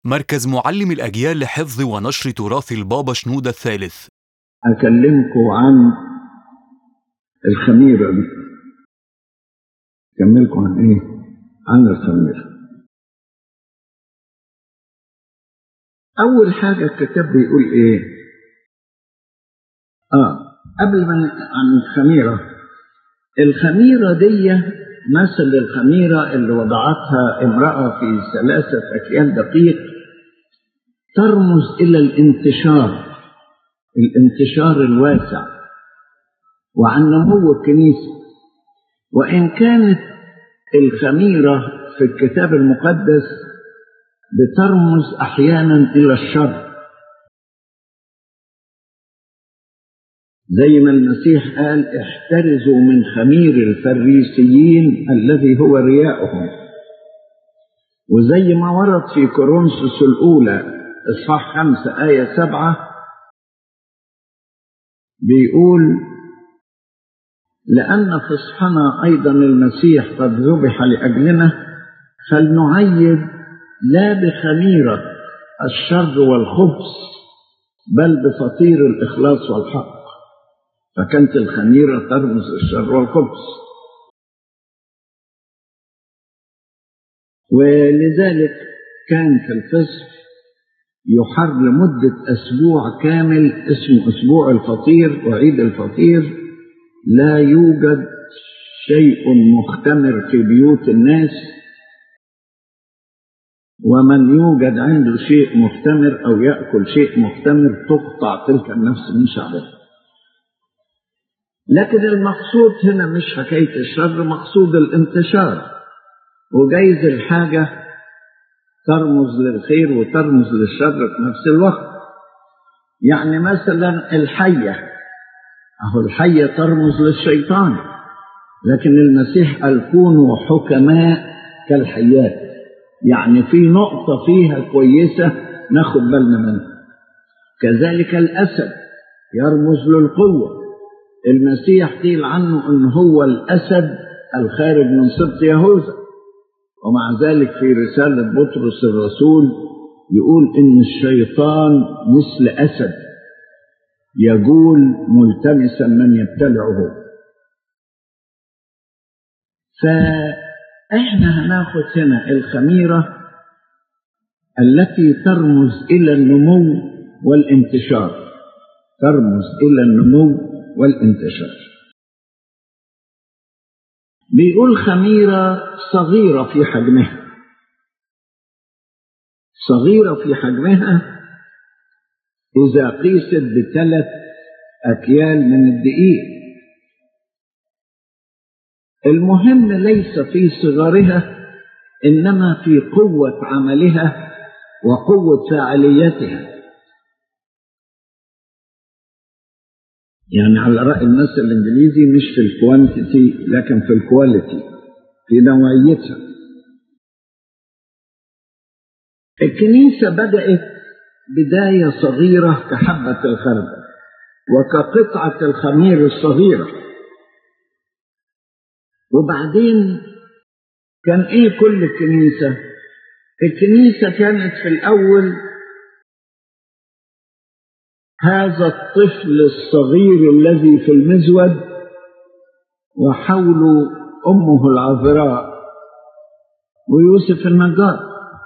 مركز معلم الأجيال لحفظ ونشر تراث البابا شنودة الثالث أكلمكم عن الخميرة دي أكملكم عن إيه؟ عن الخميرة أول حاجة الكتاب بيقول إيه؟ آه قبل ما عن الخميرة الخميرة دي مثل الخميرة اللي وضعتها امرأة في ثلاثة أكيال دقيق ترمز إلى الانتشار الانتشار الواسع وعن نمو الكنيسة وإن كانت الخميرة في الكتاب المقدس بترمز أحيانا إلى الشر زي ما المسيح قال احترزوا من خمير الفريسيين الذي هو رياؤهم وزي ما ورد في كورنثوس الأولى إصحاح خمسة آية سبعة بيقول لأن فصحنا أيضا المسيح قد ذبح لأجلنا فلنعيد لا بخميرة الشر والخبث بل بفطير الإخلاص والحق فكانت الخميرة ترمز الشر والخبث ولذلك كان في الفصح يحر لمدة أسبوع كامل اسمه أسبوع الفطير وعيد الفطير لا يوجد شيء مختمر في بيوت الناس ومن يوجد عنده شيء مختمر أو يأكل شيء مختمر تقطع تلك النفس من شعبها لكن المقصود هنا مش حكاية الشر مقصود الانتشار وجايز الحاجة ترمز للخير وترمز للشر في نفس الوقت يعني مثلا الحية أهو الحية ترمز للشيطان لكن المسيح قال كونوا حكماء كالحيات يعني في نقطة فيها كويسة ناخد بالنا منها كذلك الأسد يرمز للقوة المسيح قيل عنه أن هو الأسد الخارج من سبط يهوذا ومع ذلك في رسالة بطرس الرسول يقول إن الشيطان مثل أسد يجول ملتمسا من يبتلعه فإحنا هناخد هنا الخميرة التي ترمز إلى النمو والانتشار ترمز إلى النمو والانتشار بيقول خميرة صغيرة في حجمها صغيرة في حجمها إذا قيست بثلاث أكيال من الدقيق المهم ليس في صغرها إنما في قوة عملها وقوة فاعليتها يعني على رأي المثل الإنجليزي مش في الكوانتيتي لكن في الكواليتي في نوعيتها الكنيسة بدأت بداية صغيرة كحبة الخردل وكقطعة الخمير الصغيرة وبعدين كان ايه كل الكنيسة الكنيسة كانت في الأول هذا الطفل الصغير الذي في المزود وحوله أمه العذراء ويوسف النجار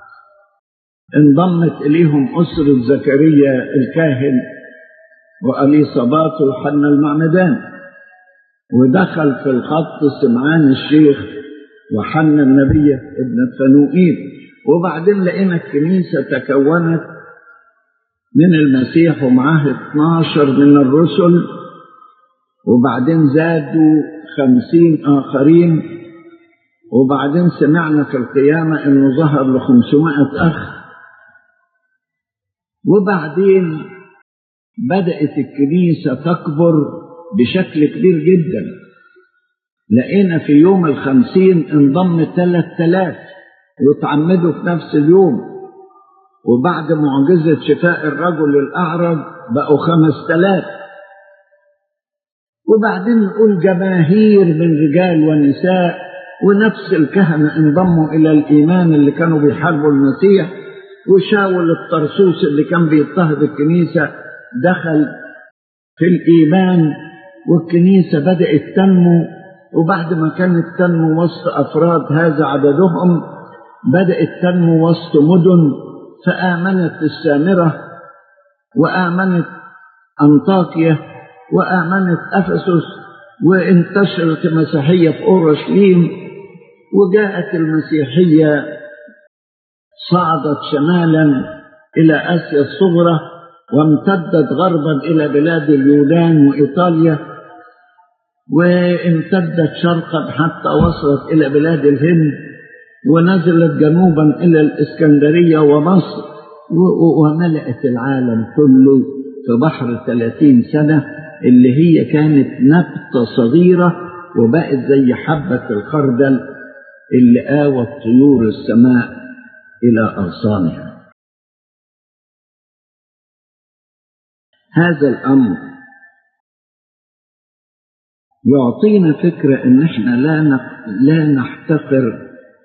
انضمت إليهم أسرة زكريا الكاهن وأليصابات وحنا المعمدان ودخل في الخط سمعان الشيخ وحنا النبية ابنة فنوئيل وبعدين لقينا الكنيسة تكونت من المسيح ومعاه 12 من الرسل وبعدين زادوا خمسين آخرين وبعدين سمعنا في القيامة إنه ظهر لخمسمائة أخ وبعدين بدأت الكنيسة تكبر بشكل كبير جدا لقينا في يوم الخمسين انضم ثلاث تلاف وتعمدوا في نفس اليوم وبعد معجزة شفاء الرجل الأعرج بقوا خمس تلاف وبعدين نقول جماهير من رجال ونساء ونفس الكهنة انضموا إلى الإيمان اللي كانوا بيحاربوا المسيح وشاول الطرسوس اللي كان بيضطهد الكنيسة دخل في الإيمان والكنيسة بدأت تنمو وبعد ما كانت تنمو وسط أفراد هذا عددهم بدأت تنمو وسط مدن فآمنت السامرة وآمنت أنطاكيا وآمنت أفسس وانتشرت المسيحية في أورشليم وجاءت المسيحية صعدت شمالا إلى آسيا الصغرى وامتدت غربا إلى بلاد اليونان وإيطاليا وامتدت شرقا حتى وصلت إلى بلاد الهند ونزلت جنوبا إلى الإسكندرية ومصر وملأت العالم كله في بحر 30 سنة اللي هي كانت نبتة صغيرة وبقت زي حبة الخردل اللي آوت طيور السماء إلى أغصانها هذا الأمر يعطينا فكرة إن إحنا لا لا نحتقر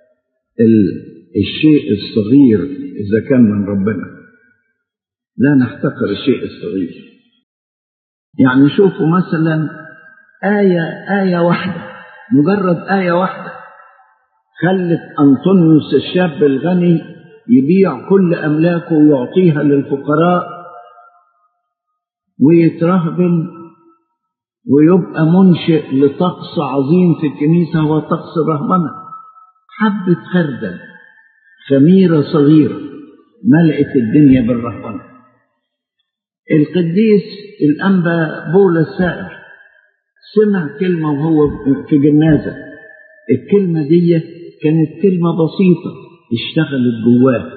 الشيء الصغير إذا كان من ربنا لا نحتقر الشيء الصغير يعني شوفوا مثلا آية آية واحدة مجرد آية واحدة خلت أنطونيوس الشاب الغني يبيع كل أملاكه ويعطيها للفقراء ويترهبن ويبقى منشئ لطقس عظيم في الكنيسة هو طقس الرهبنة حبة خردل خميرة صغيرة ملأت الدنيا بالرهبنة القديس الأنبا بولا السائر سمع كلمة وهو في جنازة الكلمة دي كانت كلمة بسيطة اشتغلت جواه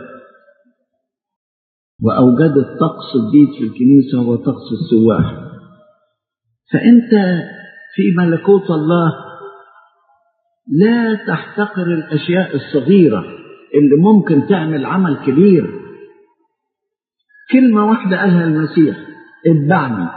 وأوجدت طقس جديد في الكنيسة هو طقس السواح فأنت في ملكوت الله لا تحتقر الأشياء الصغيرة اللي ممكن تعمل عمل كبير كلمة واحدة قالها المسيح اتبعني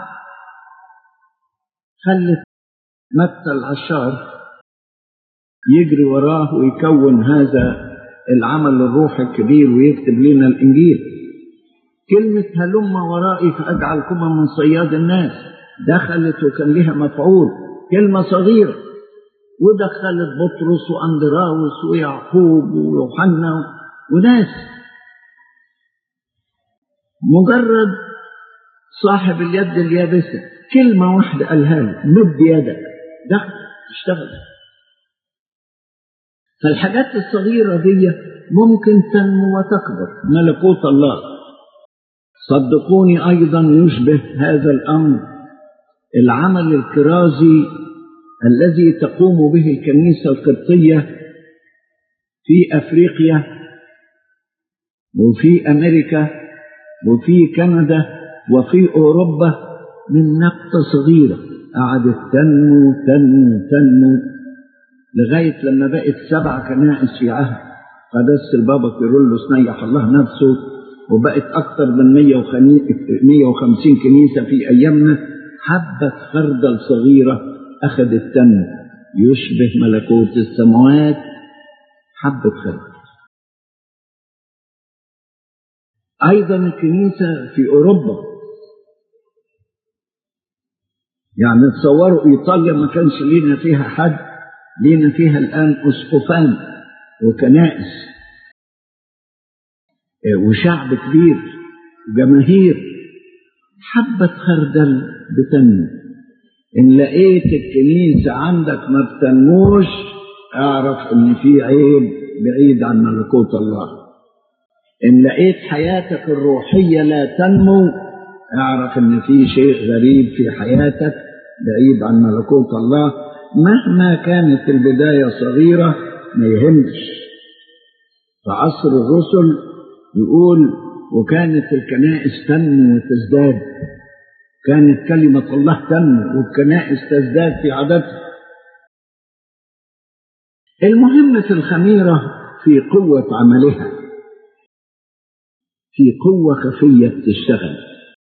خلت متى العشار يجري وراه ويكون هذا العمل الروحي الكبير ويكتب لنا الإنجيل كلمة هلم ورائي فأجعلكم من صياد الناس دخلت وكان لها مفعول كلمة صغيرة ودخلت بطرس وأندراوس ويعقوب ويوحنا وناس مجرد صاحب اليد اليابسة كلمة واحدة قالها له مد يدك دخل اشتغل فالحاجات الصغيرة دي ممكن تنمو وتكبر ملكوت الله صدقوني أيضا يشبه هذا الأمر العمل الكرازي الذي تقوم به الكنيسة القبطية في أفريقيا وفي أمريكا وفي كندا وفي أوروبا من نبتة صغيرة قعدت تنمو تنمو تنمو لغاية لما بقت سبع كنائس في عهد قدس البابا كيرلس نيح الله نفسه وبقت أكثر من 150 كنيسة في أيامنا حبة خردل صغيرة أخذت تنمو يشبه ملكوت السماوات حبة خردل أيضا الكنيسة في أوروبا يعني تصوروا إيطاليا ما كانش لينا فيها حد لينا فيها الآن أسقفان وكنائس وشعب كبير وجماهير حبة خردل بتنمو إن لقيت الكنيسة عندك ما بتنموش اعرف إن في عيب بعيد عن ملكوت الله إن لقيت حياتك الروحية لا تنمو اعرف إن في شيء غريب في حياتك بعيد عن ملكوت الله مهما كانت البداية صغيرة ما يهمش في عصر الرسل يقول وكانت الكنائس تنمو وتزداد كانت كلمة الله تنمو والكنائس تزداد في عددها المهم في الخميرة في قوة عملها في قوة خفية بتشتغل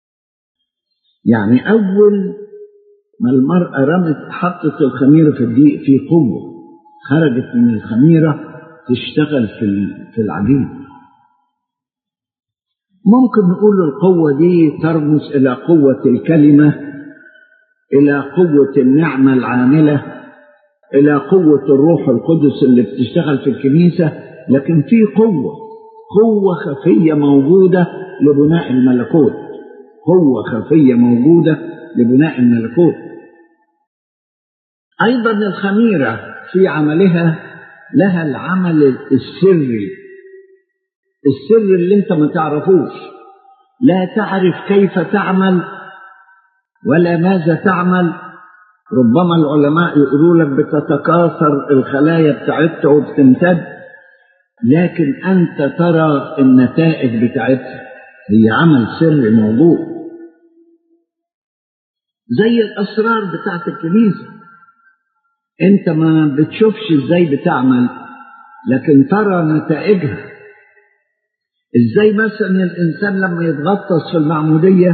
يعني أول ما المرأة رمت حطت الخميرة في الدقيق في قوة خرجت من الخميرة تشتغل في في العجين ممكن نقول القوة دي ترمز إلى قوة الكلمة إلى قوة النعمة العاملة إلى قوة الروح القدس اللي بتشتغل في الكنيسة لكن في قوة قوة خفية موجودة لبناء الملكوت قوة خفية موجودة لبناء الملكوت أيضا الخميرة في عملها لها العمل السري السر اللي انت ما تعرفوش لا تعرف كيف تعمل ولا ماذا تعمل ربما العلماء يقولوا لك بتتكاثر الخلايا بتاعتها وبتمتد لكن انت ترى النتائج بتاعتها هي عمل سري موجود زي الاسرار بتاعت الكنيسه انت ما بتشوفش ازاي بتعمل لكن ترى نتائجها ازاي مثلا الانسان لما يتغطس في المعموديه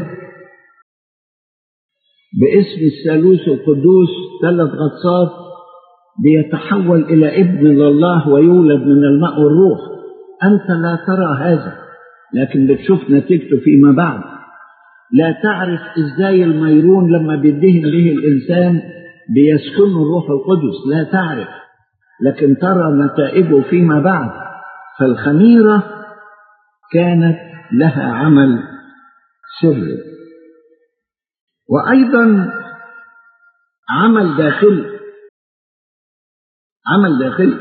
باسم الثالوث القدوس ثلاث غطسات بيتحول الى ابن لله ويولد من الماء والروح انت لا ترى هذا لكن بتشوف نتيجته فيما بعد لا تعرف ازاي الميرون لما بيدهن به الانسان بيسكنه الروح القدس لا تعرف لكن ترى نتائجه فيما بعد فالخميره كانت لها عمل سري وايضا عمل داخلي عمل داخلي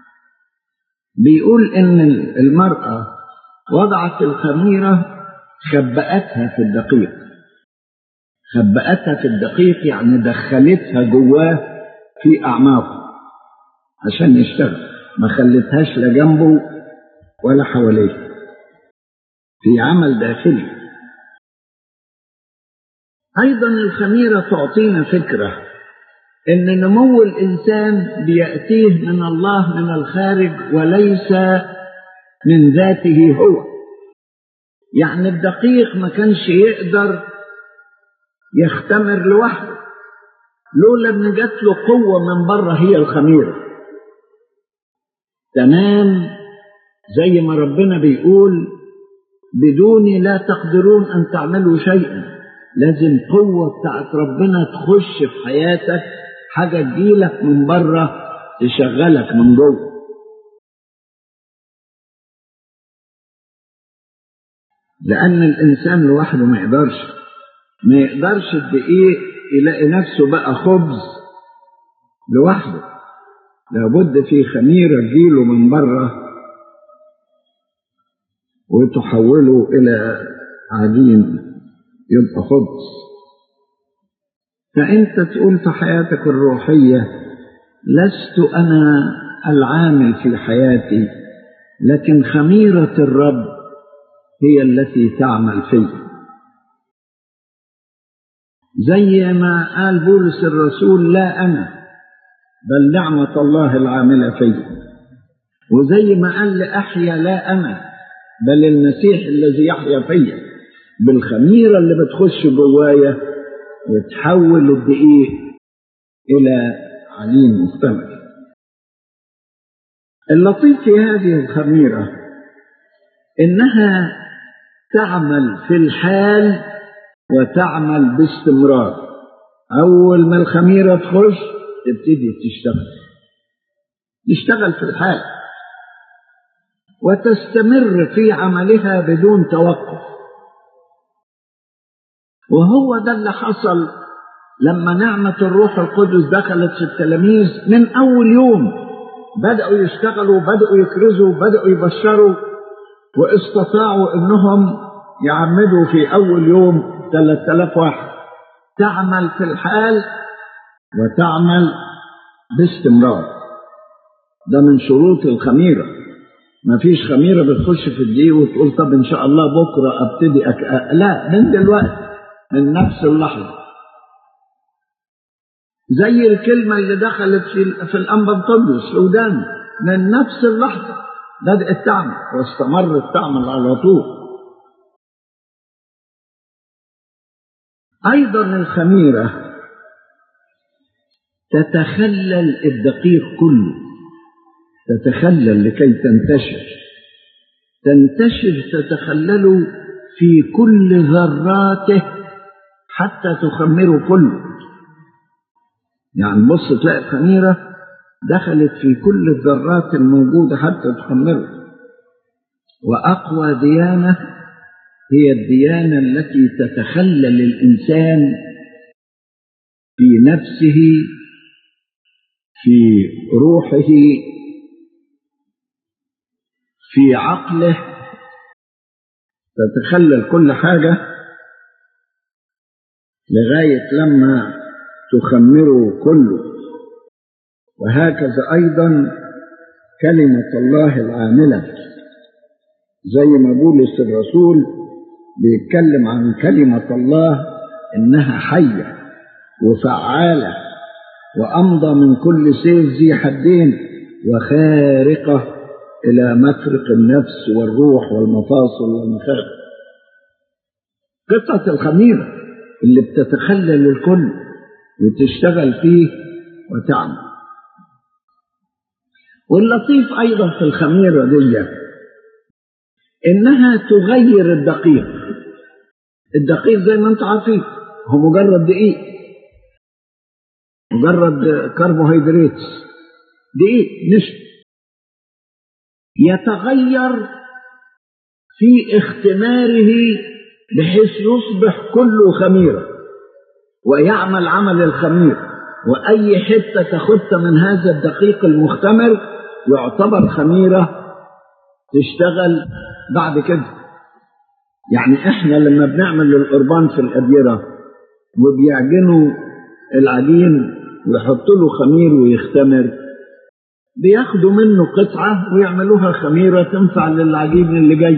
بيقول ان المراه وضعت الخميره خبأتها في الدقيق خبأتها في الدقيق يعني دخلتها جواه في اعماقه عشان يشتغل ما خلتهاش لا جنبه ولا حواليه في عمل داخلي ايضا الخميره تعطينا فكره ان نمو الانسان بياتيه من الله من الخارج وليس من ذاته هو يعني الدقيق ما كانش يقدر يختمر لوحده لولا ان جات له قوه من بره هي الخميره تمام زي ما ربنا بيقول بدوني لا تقدرون ان تعملوا شيئا لازم قوة بتاعت ربنا تخش في حياتك حاجة تجيلك من بره تشغلك من جوه لأن الإنسان لوحده ما يقدرش ما يقدرش الدقيق يلاقي نفسه بقى خبز لوحده لابد في خميرة تجيله من بره وتحوله إلى عجين يبقى خبز فأنت تقول في حياتك الروحية لست أنا العامل في حياتي لكن خميرة الرب هي التي تعمل في زي ما قال بولس الرسول لا أنا بل نعمة الله العاملة في وزي ما قال لأحيا لا أنا بل المسيح الذي يحيا فيا بالخميرة اللي بتخش جوايا وتحول الدقيق إلى عجين مختلف اللطيف في هذه الخميرة إنها تعمل في الحال وتعمل باستمرار أول ما الخميرة تخش تبتدي تشتغل تشتغل في الحال وتستمر في عملها بدون توقف وهو ده اللي حصل لما نعمة الروح القدس دخلت في التلاميذ من أول يوم بدأوا يشتغلوا بدأوا يكرزوا بدأوا يبشروا واستطاعوا أنهم يعمدوا في أول يوم 3000 واحد تعمل في الحال وتعمل باستمرار ده من شروط الخميرة ما فيش خميرة بتخش في الدقيق وتقول طب إن شاء الله بكرة أبتدي أك... لا من دلوقتي من نفس اللحظة زي الكلمة اللي دخلت في, في الأنبا بطلس في ودان من نفس اللحظة بدأت تعمل واستمرت تعمل على طول أيضا الخميرة تتخلل الدقيق كله تتخلل لكي تنتشر تنتشر تتخلل في كل ذراته حتى تخمره كله يعني بص تلاقي الخميرة دخلت في كل الذرات الموجودة حتى تخمره وأقوى ديانة هي الديانة التي تتخلل الإنسان في نفسه في روحه في عقله تتخلل كل حاجة لغاية لما تخمره كله وهكذا أيضا كلمة الله العاملة زي ما بولس الرسول بيتكلم عن كلمة الله إنها حية وفعالة وأمضى من كل سيف ذي حدين وخارقة إلى مفرق النفس والروح والمفاصل والمخاخ قطعة الخميرة اللي بتتخلل الكل وتشتغل فيه وتعمل واللطيف أيضا في الخميرة دي إنها تغير الدقيق الدقيق زي ما أنتم عارفين هو مجرد دقيق مجرد كربوهيدرات دقيق نشف يتغير في اختماره بحيث يصبح كله خميرة ويعمل عمل الخمير وأي حتة تاخدها من هذا الدقيق المختمر يعتبر خميرة تشتغل بعد كده يعني احنا لما بنعمل القربان في الأديرة وبيعجنوا العجين ويحطوا له خمير ويختمر بياخدوا منه قطعة ويعملوها خميرة تنفع للعجين اللي جاي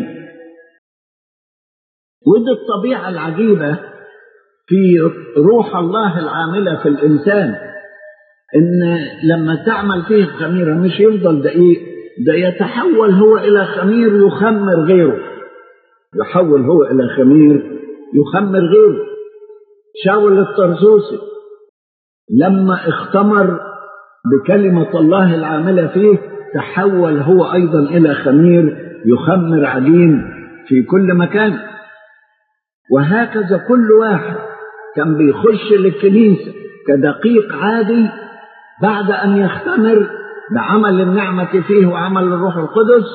ودي الطبيعة العجيبة في روح الله العاملة في الإنسان إن لما تعمل فيه خميرة مش يفضل دقيق ده يتحول هو إلى خمير يخمر غيره يحول هو إلى خمير يخمر غيره شاول الطرسوسي لما اختمر بكلمة الله العاملة فيه تحول هو أيضا إلى خمير يخمر عجين في كل مكان وهكذا كل واحد كان بيخش للكنيسة كدقيق عادي بعد أن يختمر بعمل النعمة فيه وعمل الروح القدس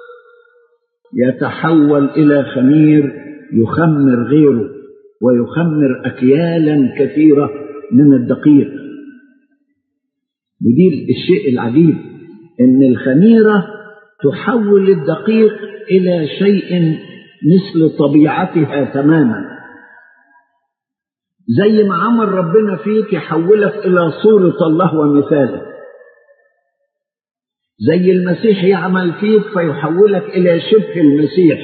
يتحول إلى خمير يخمر غيره ويخمر أكيالا كثيرة من الدقيق ودي الشيء العجيب ان الخميره تحول الدقيق الى شيء مثل طبيعتها تماما زي ما عمل ربنا فيك يحولك الى صوره الله ومثاله زي المسيح يعمل فيك فيحولك الى شبه المسيح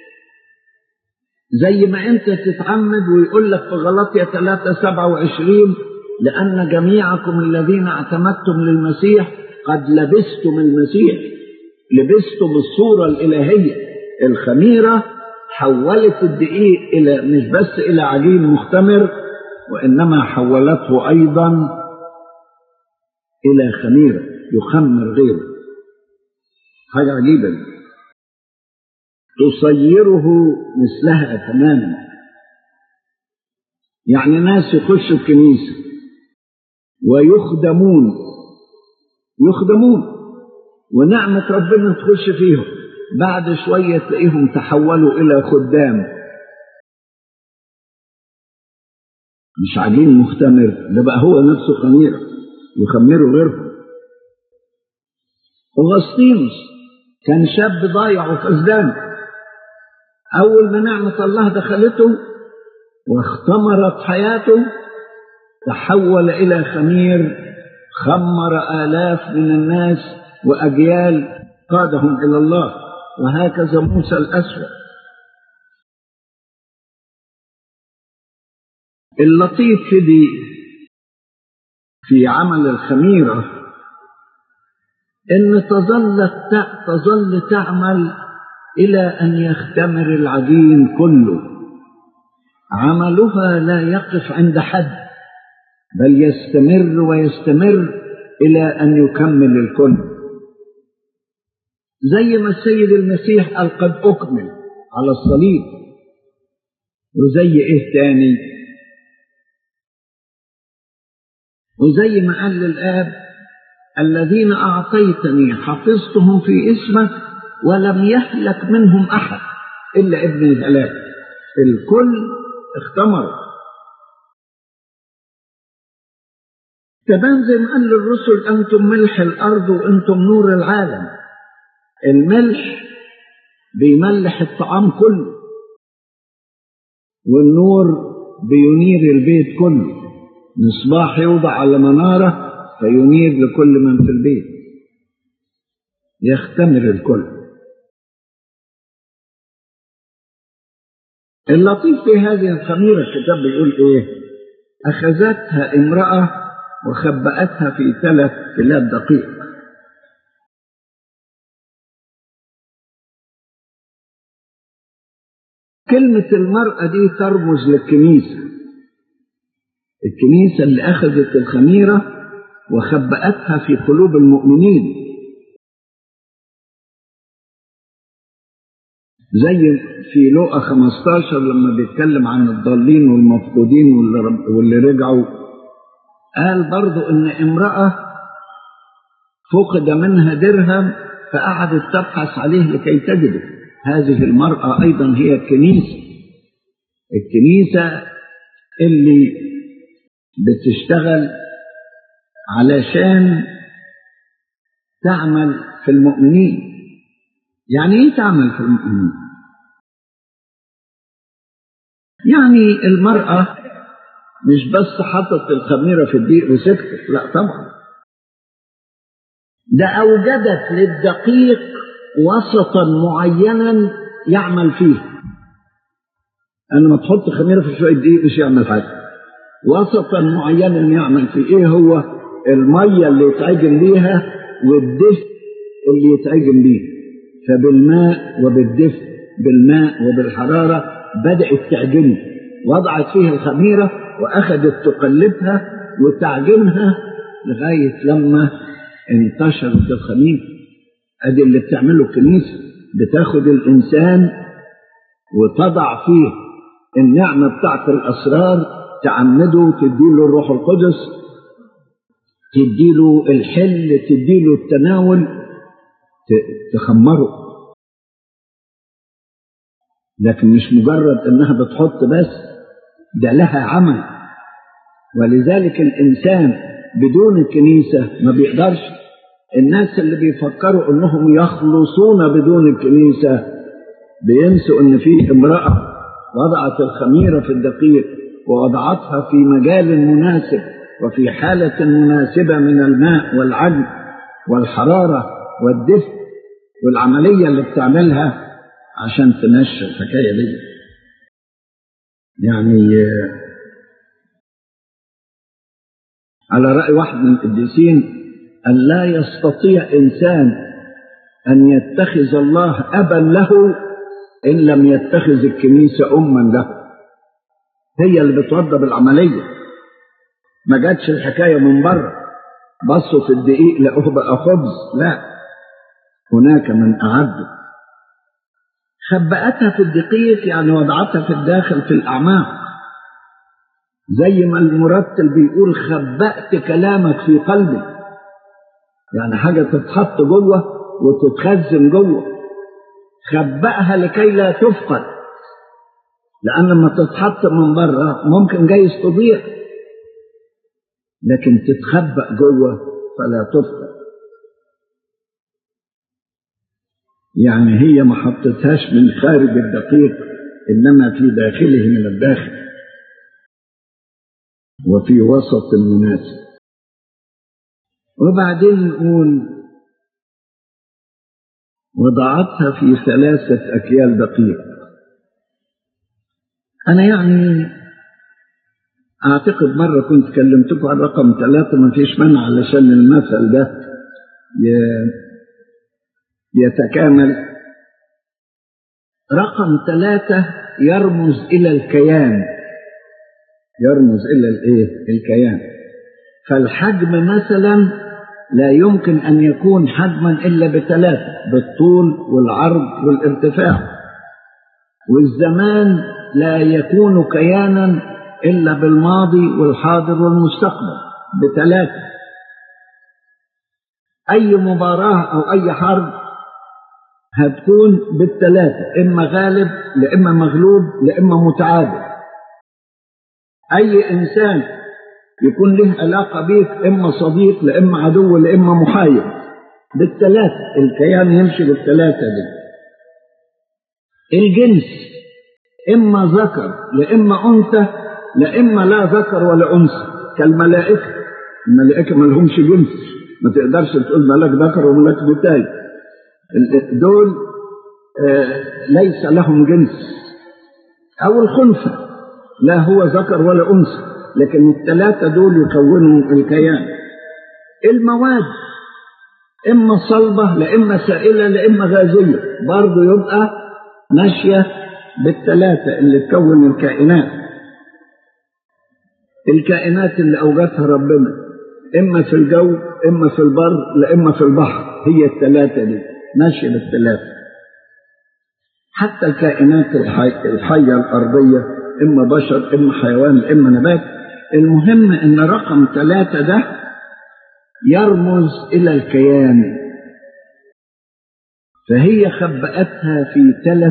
زي ما انت تتعمد ويقول لك في غلطية 3 27 لأن جميعكم الذين اعتمدتم للمسيح قد لبستم المسيح لبستم الصورة الإلهية الخميرة حولت الدقيق إلى مش بس إلى عجين مختمر وإنما حولته أيضا إلى خميرة يخمر غيره حاجة عجيبة دي. تصيره مثلها تماما يعني ناس يخشوا الكنيسه ويخدمون يخدمون ونعمة ربنا تخش فيهم بعد شوية تلاقيهم تحولوا إلى خدام مش عجين مختمر ده بقى هو نفسه خميرة يخمروا غيرهم أغسطينوس كان شاب ضايع وفسدان أول ما نعمة الله دخلته واختمرت حياته تحول إلى خمير خمر آلاف من الناس وأجيال قادهم إلى الله وهكذا موسى الأسود اللطيف في دي في عمل الخميرة إن تظل تظل تعمل إلى أن يختمر العجين كله عملها لا يقف عند حد بل يستمر ويستمر إلى أن يكمل الكل زي ما السيد المسيح قال قد أكمل على الصليب وزي ايه تاني وزي ما قال للآب الذين أعطيتني حفظتهم في اسمك ولم يهلك منهم أحد إلا ابن الهلاك الكل اختمروا كمان زي ما قال للرسل أنتم ملح الأرض وأنتم نور العالم الملح بيملح الطعام كله والنور بينير البيت كله مصباح يوضع على منارة فينير لكل من في البيت يختمر الكل اللطيف في هذه الخميرة الكتاب بيقول ايه أخذتها امرأة وخبأتها في ثلاث كلاب دقيق كلمة المرأة دي ترمز للكنيسة الكنيسة اللي أخذت الخميرة وخبأتها في قلوب المؤمنين زي في لوقا 15 لما بيتكلم عن الضالين والمفقودين واللي, واللي رجعوا قال برضو ان امرأة فقد منها درهم فقعدت تبحث عليه لكي تجده هذه المرأة أيضا هي الكنيسة الكنيسة اللي بتشتغل علشان تعمل في المؤمنين يعني ايه تعمل في المؤمنين يعني المرأة مش بس حطت الخميرة في الدقيق وسكتت لا طبعا ده أوجدت للدقيق وسطا معينا يعمل فيه أنا ما تحط خميرة في شوية دقيق مش يعمل حاجة وسطا معينا يعمل فيه إيه هو المية اللي يتعجن بيها والدفء اللي يتعجن بيه فبالماء وبالدفء بالماء وبالحرارة بدأت تعجنه وضعت فيها الخميرة وأخذت تقلبها وتعجنها لغاية لما انتشرت الخميرة ادي اللي بتعمله الكنيسه بتاخد الانسان وتضع فيه النعمه بتاعت الاسرار تعمده تديله الروح القدس تديله الحل تديله التناول تخمره لكن مش مجرد انها بتحط بس ده لها عمل ولذلك الانسان بدون الكنيسه ما بيقدرش الناس اللي بيفكروا انهم يخلصون بدون الكنيسة بينسوا ان في امرأة وضعت الخميرة في الدقيق ووضعتها في مجال مناسب وفي حالة مناسبة من الماء والعجن والحرارة والدفء والعملية اللي بتعملها عشان تنشر الحكاية دي يعني على رأي واحد من القديسين أن لا يستطيع إنسان أن يتخذ الله أبا له إن لم يتخذ الكنيسة أما له هي اللي بتوضب العملية ما جاتش الحكاية من بره بصوا في الدقيق لقوه بقى خبز لا هناك من أعده خبأتها في الدقيق يعني وضعتها في الداخل في الأعماق زي ما المرتل بيقول خبأت كلامك في قلبي يعني حاجة تتحط جوه وتتخزن جوه خبأها لكي لا تفقد لأن لما تتحط من بره ممكن جايز تضيع لكن تتخبأ جوه فلا تفقد يعني هي ما حطتهاش من خارج الدقيق إنما في داخله من الداخل وفي وسط مناسب وبعدين نقول وضعتها في ثلاثة أكيال دقيق أنا يعني أعتقد مرة كنت كلمتكم عن رقم ثلاثة ما فيش منع علشان المثل ده يتكامل رقم ثلاثة يرمز إلى الكيان يرمز إلى الإيه؟ الكيان فالحجم مثلا لا يمكن أن يكون حجما إلا بثلاثة بالطول والعرض والارتفاع والزمان لا يكون كيانا إلا بالماضي والحاضر والمستقبل بثلاثة أي مباراة أو أي حرب هتكون بالثلاثة إما غالب لإما مغلوب لإما متعادل أي إنسان يكون له علاقة بيك إما صديق لإما عدو لإما محايد بالثلاثة الكيان يمشي بالثلاثة دي الجنس إما ذكر لإما أنثى لإما لا ذكر ولا أنثى كالملائكة الملائكة ما لهمش جنس ما تقدرش تقول ملاك ذكر وملاك بتاي دول آه ليس لهم جنس أو الخنثى لا هو ذكر ولا أنثى لكن الثلاثة دول يكونوا الكيان المواد إما صلبة لإما سائلة لإما غازية برضه يبقى ماشية بالثلاثة اللي تكون الكائنات الكائنات اللي أوجدها ربنا إما في الجو إما في البر لإما في البحر هي الثلاثة دي ماشية بالثلاثة حتى الكائنات الحي... الحية الأرضية إما بشر إما حيوان إما نبات المهم إن رقم ثلاثة ده يرمز إلى الكيان فهي خبأتها في ثلاث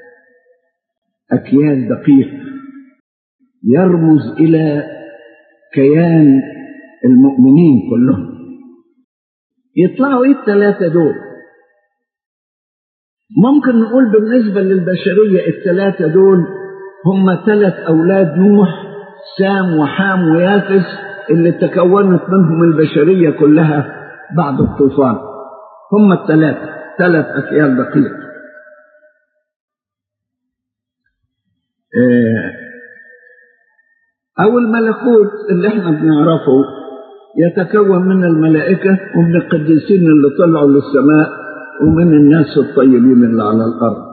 أكيال دقيق يرمز إلى كيان المؤمنين كلهم يطلعوا إيه الثلاثة دول ممكن نقول بالنسبة للبشرية الثلاثة دول هم ثلاث أولاد نوح سام وحام ويافس اللي تكونت منهم البشرية كلها بعد الطوفان هم الثلاثة ثلاث أكيال دقيق أو الملكوت اللي احنا بنعرفه يتكون من الملائكة ومن القديسين اللي طلعوا للسماء ومن الناس الطيبين اللي على الأرض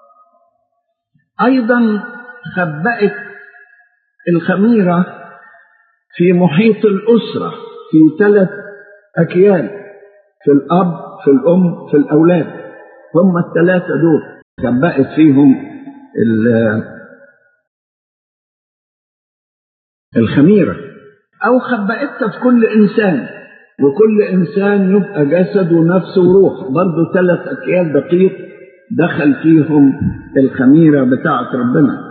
أيضا خبأت الخميرة في محيط الأسرة في ثلاث أكيال في الأب في الأم في الأولاد هم الثلاثة دول خبأت فيهم الخميرة أو خبأتها في كل إنسان وكل إنسان يبقى جسد ونفس وروح برضه ثلاث أكيال دقيق دخل فيهم الخميرة بتاعة ربنا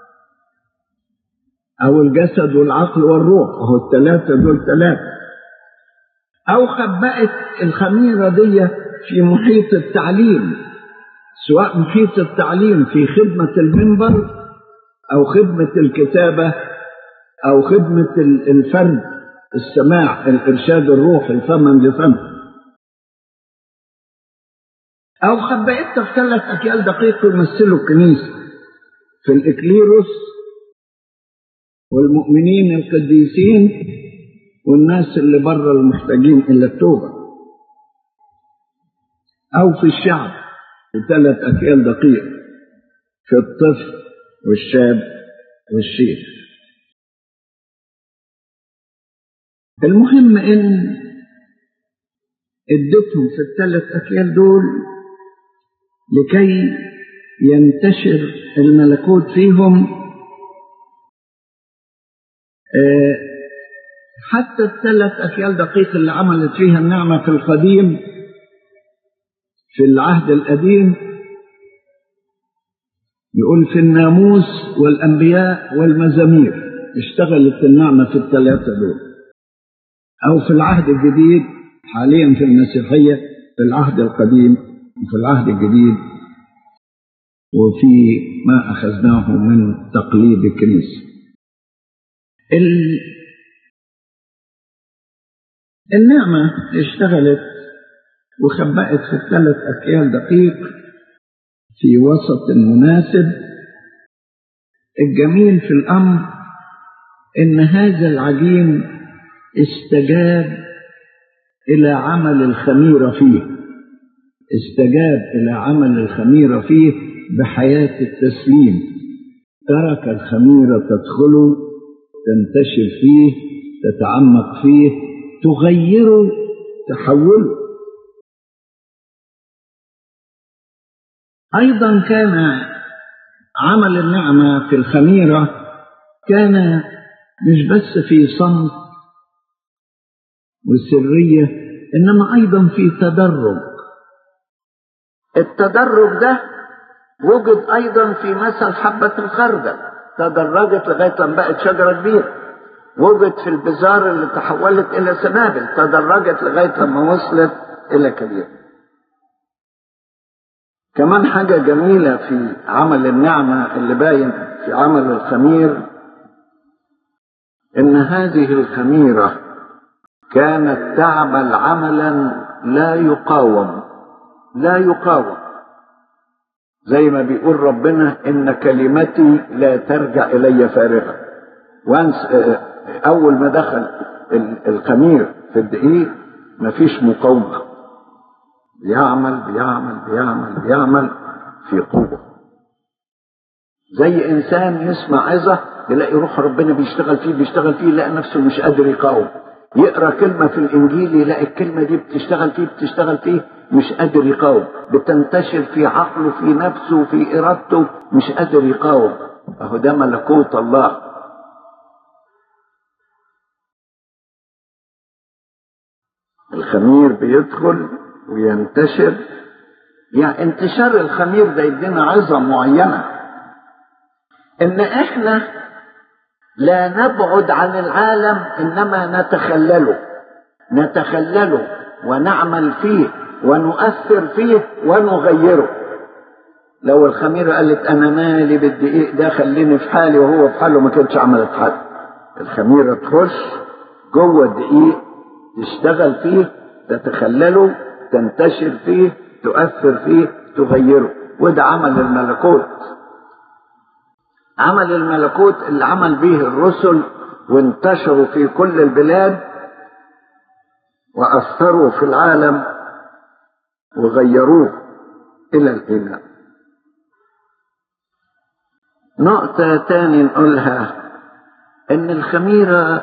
أو الجسد والعقل والروح وهو الثلاثة دول ثلاثة أو خبأت الخميرة دي في محيط التعليم سواء محيط التعليم في خدمة المنبر أو خدمة الكتابة أو خدمة الفرد السماع الإرشاد الروحي فما لفم أو خبأتها في ثلاث أكيال دقيق يمثلوا الكنيسة في الإكليروس والمؤمنين القديسين والناس اللي بره المحتاجين إلى التوبة أو في الشعب في ثلاث أكيال دقيق في الطفل والشاب والشيخ المهم إن اديتهم في الثلاث أكيال دول لكي ينتشر الملكوت فيهم حتى الثلاث أكيال دقيق اللي عملت فيها النعمة في القديم في العهد القديم يقول في الناموس والأنبياء والمزامير اشتغلت النعمة في الثلاثة دول أو في العهد الجديد حاليا في المسيحية في العهد القديم وفي العهد الجديد وفي ما أخذناه من تقليد الكنيسة النعمة اشتغلت وخبأت في الثلاث أكيال دقيق في وسط مناسب الجميل في الأمر إن هذا العجين استجاب إلى عمل الخميرة فيه استجاب إلى عمل الخميرة فيه بحياة التسليم ترك الخميرة تدخله تنتشر فيه تتعمق فيه تغيره تحوله أيضا كان عمل النعمة في الخميرة كان مش بس في صمت وسرية إنما أيضا في تدرج التدرج ده وجد أيضا في مثل حبة الخردل تدرجت لغاية لما بقت شجرة كبيرة وجد في البزار اللي تحولت إلى سنابل تدرجت لغاية لما وصلت إلى كبيرة كمان حاجة جميلة في عمل النعمة اللي باين في عمل الخمير إن هذه الخميرة كانت تعمل عملا لا يقاوم لا يقاوم زي ما بيقول ربنا إن كلمتي لا ترجع إلي فارغة وانس أول ما دخل الخمير في الدقيق مفيش مقاومة بيعمل بيعمل بيعمل بيعمل في قوة زي إنسان يسمع عظة يلاقي روح ربنا بيشتغل فيه بيشتغل فيه يلاقي نفسه مش قادر يقاوم يقرا كلمة في الإنجيل يلاقي الكلمة دي بتشتغل فيه بتشتغل فيه مش قادر يقاوم بتنتشر في عقله في نفسه في إرادته مش قادر يقاوم أهو ده ملكوت الله الخمير بيدخل وينتشر يعني انتشار الخمير ده يدينا عظة معينة ان احنا لا نبعد عن العالم انما نتخلله نتخلله ونعمل فيه ونؤثر فيه ونغيره لو الخميرة قالت انا مالي بالدقيق ده خليني في حالي وهو في حاله ما كانتش عملت حاجة الخميرة تخش جوه الدقيق تشتغل فيه تتخلله تنتشر فيه تؤثر فيه تغيره وده عمل الملكوت عمل الملكوت اللي عمل به الرسل وانتشروا في كل البلاد وأثروا في العالم وغيروه إلى الإله نقطة تاني نقولها إن الخميرة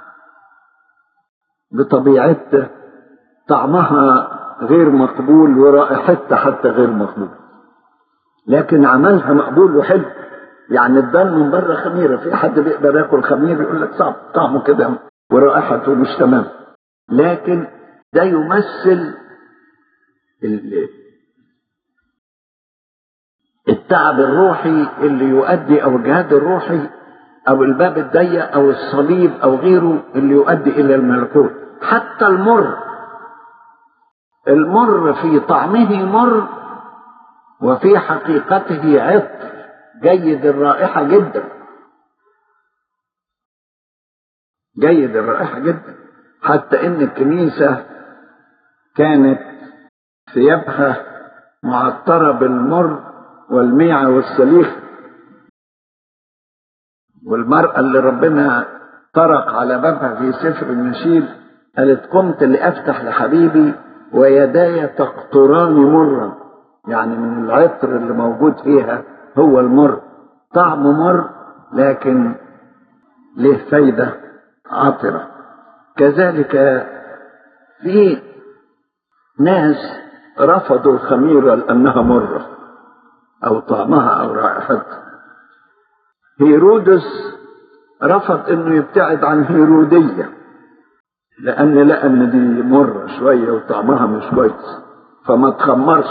بطبيعتها طعمها غير مقبول ورائحتها حتى غير مقبول لكن عملها مقبول وحلو يعني تبان من بره خميره في حد بيقدر ياكل خمير يقول لك صعب طعمه كده ورائحته مش تمام لكن ده يمثل التعب الروحي اللي يؤدي او الجهاد الروحي او الباب الضيق او الصليب او غيره اللي يؤدي الى الملكوت حتى المر المر في طعمه مر وفي حقيقته عطر جيد الرائحة جدا جيد الرائحة جدا حتى ان الكنيسة كانت ثيابها معطرة بالمر والميعة والسليخ والمرأة اللي ربنا طرق على بابها في سفر النشيد قالت قمت لأفتح لحبيبي ويداي تقطران مرا يعني من العطر اللي موجود فيها هو المر طعمه مر لكن له فايدة عطرة كذلك في ناس رفضوا الخميرة لأنها مرة أو طعمها أو رائحتها هيرودس رفض انه يبتعد عن هيرودية لان لقى ان دي مرة شوية وطعمها مش كويس فما تخمرش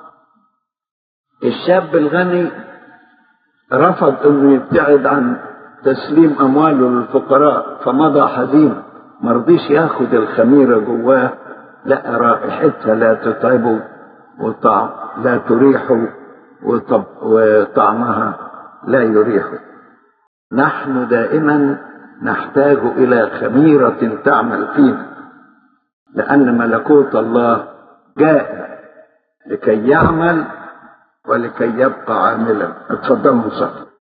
الشاب الغني رفض انه يبتعد عن تسليم امواله للفقراء فمضى حزين مرضيش ياخد الخميرة جواه لقى رائحتها لا تتعبه وطعم لا تريحه وطب وطعمها لا يريحه نحن دائما نحتاج الى خميره تعمل فينا لان ملكوت الله جاء لكي يعمل ولكي يبقى عاملا اتفضلوا صلوا